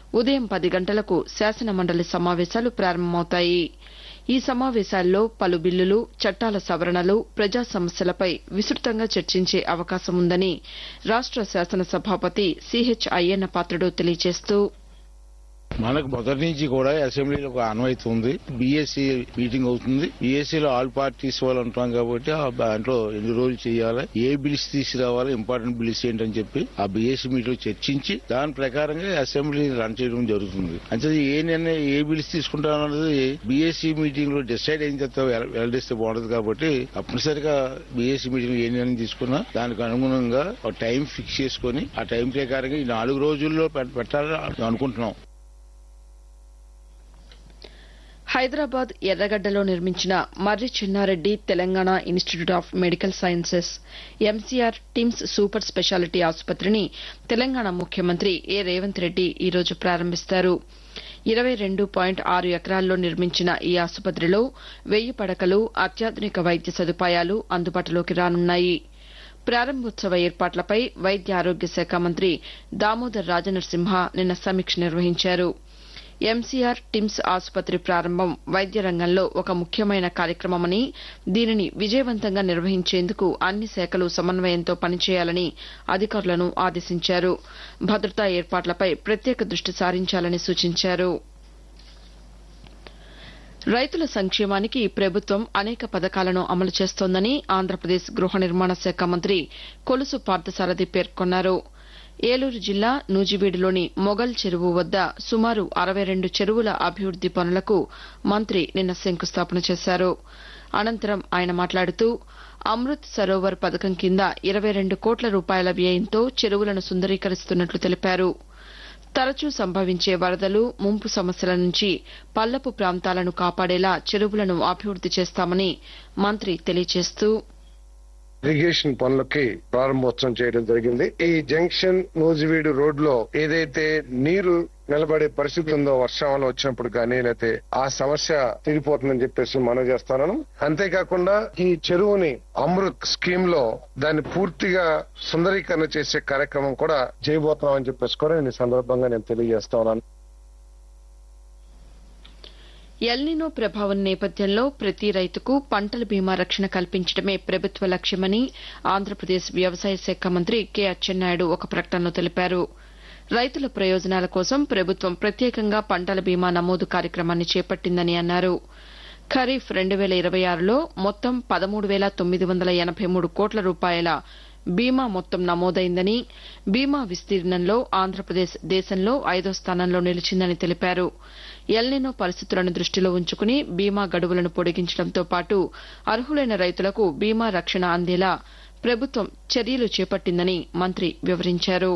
ఉదయం పది గంటలకు శాసనమండలి సమావేశాలు ప్రారంభమవుతాయి ఈ సమావేశాల్లో పలు బిల్లులు చట్టాల సవరణలు ప్రజా సమస్యలపై విస్తృతంగా చర్చించే అవకాశం ఉందని రాష్ట శాసన సభాపతి సిహెచ్ అయ్యన్న పాత్రుడు తెలియజేస్తూ మనకు మొదటి నుంచి కూడా అసెంబ్లీలో ఒక అన్వయిత ఉంది బీఎస్సీ మీటింగ్ అవుతుంది బీఎస్సీ లో ఆల్ పార్టీస్ వాళ్ళు అంటున్నాం కాబట్టి ఆ దాంట్లో ఎన్ని రోజులు చేయాలి ఏ బిల్స్ తీసుకురావాలి ఇంపార్టెంట్ బిల్స్ ఏంటని చెప్పి ఆ బీఎస్సీ మీటింగ్ లో చర్చించి దాని ప్రకారంగా అసెంబ్లీ రన్ చేయడం జరుగుతుంది అంటే ఏ నిర్ణయం ఏ బిల్స్ తీసుకుంటామన్నది బీఎస్సీ మీటింగ్ లో డిసైడ్ అయిన తర్వాత వెల- వెల్లడిస్తే బాగుంటుంది కాబట్టి తప్పనిసరిగా బీఎస్సీ మీటింగ్ లో ఏ నిర్ణయం తీసుకున్నా దానికి అనుగుణంగా ఒక టైం ఫిక్స్ చేసుకుని ఆ టైం ప్రకారంగా ఈ నాలుగు రోజుల్లో పెట్- పెట్టాలని అనుకుంటున్నాం హైదరాబాద్ ఎర్రగడ్డలో నిర్మించిన Marri Chennareddy Telangana institute of medical sciences MCR TIMS super speciality ఆసుపత్రిని తెలంగాణ ముఖ్యమంత్రి ఏ రేవంత్ రెడ్డి ఈ రోజు ప్రారంభిస్తారు ఇరవై రెండు పాయింట్ ఆరు ఎకరాల్లో నిర్మించిన ఈ ఆసుపత్రిలో వెయ్యి పడకలు అత్యాధునిక వైద్య సదుపాయాలు అందుబాటులోకి రానున్నాయి ప్రారంభోత్సవ ఏర్పాట్లపై వైద్య ఆరోగ్య శాఖ మంత్రి దామోదర్ రాజనరసింహ నిన్న సమీక్ష నిర్వహించారు ఎంసీఆర్ టిమ్స్ ఆసుపత్రి ప్రారంభం వైద్య రంగంలో ఒక ముఖ్యమైన కార్యక్రమమని దీనిని విజయవంతంగా నిర్వహించేందుకు అన్ని శాఖలు సమన్వయంతో పనిచేయాలని అధికారులను ఆదేశించారు భద్రతా ఏర్పాట్లపై ప్రత్యేక దృష్టి సారించాలని సూచించారు రైతుల సంక్షేమానికి ప్రభుత్వం అనేక పథకాలను అమలు చేస్తోందని ఆంధ్రప్రదేశ్ గృహ నిర్మాణ శాఖ మంత్రి కొలుసు పార్థసారథి పేర్కొన్నారు ఏలూరు జిల్లా నూజివీడులోని మొగల్ చెరువు వద్ద సుమారు అరవై రెండు చెరువుల అభివృద్ది పనులకు మంత్రి నిన్న శంకుస్థాపన చేశారు అనంతరం ఆయన మాట్లాడుతూ అమృత్ సరోవర్ పథకం కింద ఇరవై రెండు కోట్ల రూపాయల వ్యయంతో చెరువులను సుందరీకరిస్తున్నట్లు తెలిపారు తరచూ సంభవించే వరదలు ముంపు సమస్యల నుంచి పల్లపు ప్రాంతాలను కాపాడేలా చెరువులను అభివృద్ది చేస్తామని మంత్రి తెలియజేస్తూ ఇరిగేషన్ పనులకి ప్రారంభోత్సవం చేయడం జరిగింది ఈ జంక్షన్ నూజివీడు రోడ్ లో ఏదైతే నీరు నిలబడే పరిస్థితి ఉందో వర్షాలు వచ్చినప్పుడు కానీ లేకపోతే ఆ సమస్య తీరిపోతుందని చెప్పేసి మనం చేస్తాను అంతేకాకుండా ఈ చెరువుని అమృత్ స్కీమ్ లో దాన్ని పూర్తిగా సుందరీకరణ చేసే కార్యక్రమం కూడా చేయబోతున్నాం అని చెప్పేసి కూడా నేను ఈ సందర్భంగా నేను తెలియజేస్తా ఉన్నాను ఎల్నినో ప్రభావం నేపథ్యంలో ప్రతి రైతుకు పంటల బీమా రక్షణ కల్పించడమే ప్రభుత్వ లక్ష్యమని ఆంధ్రప్రదేశ్ వ్యవసాయ శాఖ మంత్రి కె అచ్చెన్నాయుడు ఒక ప్రకటనలో తెలిపారు రైతుల ప్రయోజనాల కోసం ప్రభుత్వం ప్రత్యేకంగా పంటల బీమా నమోదు కార్యక్రమాన్ని చేపట్టిందని అన్నారు ఖరీఫ్ రెండు వేల ఇరవై ఆరులో మొత్తం పదమూడు వేల తొమ్మిది వందల ఎనబై మూడు కోట్ల రూపాయల బీమా మొత్తం నమోదైందని బీమా విస్తీర్ణంలో ఆంధ్రప్రదేశ్ దేశంలో ఐదో స్థానంలో నిలిచిందని తెలిపారు ఎల్నినో పరిస్థితులను దృష్టిలో ఉంచుకుని బీమా గడువులను పొడిగించడంతో పాటు అర్హులైన రైతులకు బీమా రక్షణ అందేలా ప్రభుత్వం చర్యలు చేపట్టిందని మంత్రి వివరించారు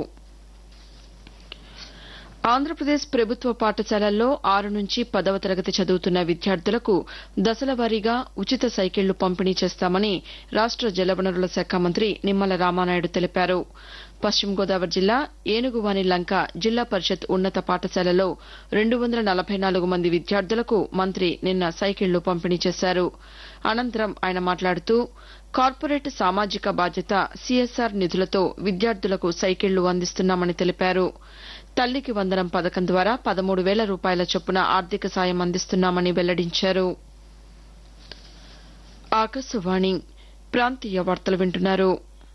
ఆంధ్రప్రదేశ్ ప్రభుత్వ పాఠశాలల్లో ఆరు నుంచి పదవ తరగతి చదువుతున్న విద్యార్థులకు దశలవారీగా ఉచిత సైకిళ్లు పంపిణీ చేస్తామని రాష్ట జలవనరుల శాఖ మంత్రి నిమ్మల రామానాయుడు తెలిపారు పశ్చిమ గోదావరి జిల్లా ఏనుగువాని లంక జిల్లా పరిషత్ ఉన్నత పాఠశాలలో రెండు వందల నలభై నాలుగు మంది విద్యార్థులకు మంత్రి నిన్న సైకిళ్లు పంపిణీ చేశారు అనంతరం ఆయన మాట్లాడుతూ కార్పొరేట్ సామాజిక బాధ్యత సీఎస్ఆర్ నిధులతో విద్యార్థులకు సైకిళ్లు అందిస్తున్నామని తెలిపారు తల్లికి వందనం పథకం ద్వారా పదమూడు వేల రూపాయల చొప్పున ఆర్థిక సాయం అందిస్తున్నామని వెల్లడించారు ఆకాశవాణి ప్రాంతీయ వార్తలు వింటున్నారు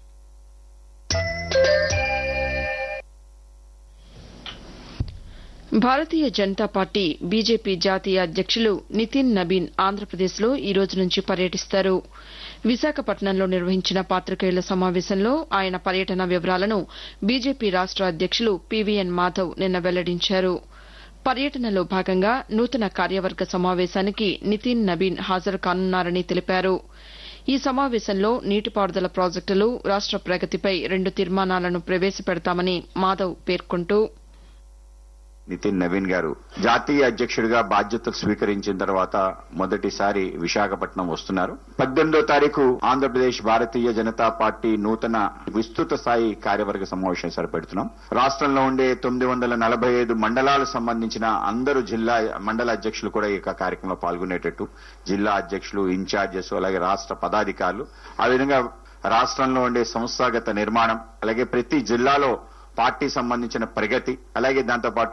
భారతీయ జనతా పార్టీ బీజేపీ జాతీయ అధ్యక్షులు నితిన్ నబీన్ ఆంధ్రప్రదేశ్లో ఈ రోజు నుంచి పర్యటిస్తారు విశాఖపట్నంలో నిర్వహించిన పాతికేయుల సమావేశంలో ఆయన పర్యటన వివరాలను బీజేపీ రాష్ట అధ్యక్షులు పీవీఎన్ మాధవ్ నిన్న వెల్లడించారు పర్యటనలో భాగంగా నూతన కార్యవర్గ సమావేశానికి నితిన్ నబీన్ హాజరు కానున్నారని తెలిపారు ఈ సమావేశంలో నీటిపారుదల ప్రాజెక్టులు రాష్ట ప్రగతిపై రెండు తీర్మానాలను ప్రవేశపెడతామని మాధవ్ పేర్కొంటూ నితిన్ నవీన్ గారు జాతీయ అధ్యక్షుడిగా బాధ్యతలు స్వీకరించిన తర్వాత మొదటిసారి విశాఖపట్నం వస్తున్నారు పద్దెనిమిదో తారీఖు ఆంధ్రప్రదేశ్ భారతీయ జనతా పార్టీ నూతన విస్తృత స్థాయి కార్యవర్గ సమావేశం సరిపెడుతున్నాం రాష్ట్రంలో ఉండే తొమ్మిది వందల నలభై ఐదు మండలాలకు సంబంధించిన అందరూ జిల్లా మండల అధ్యక్షులు కూడా ఈ యొక్క కార్యక్రమంలో పాల్గొనేటట్టు జిల్లా అధ్యక్షులు ఇన్ఛార్జెస్ అలాగే రాష్ట్ర పదాధికారులు ఆ విధంగా రాష్ట్రంలో ఉండే సంస్థాగత నిర్మాణం అలాగే ప్రతి జిల్లాలో పార్టీ సంబంధించిన ప్రగతి అలాగే దాంతోపాటు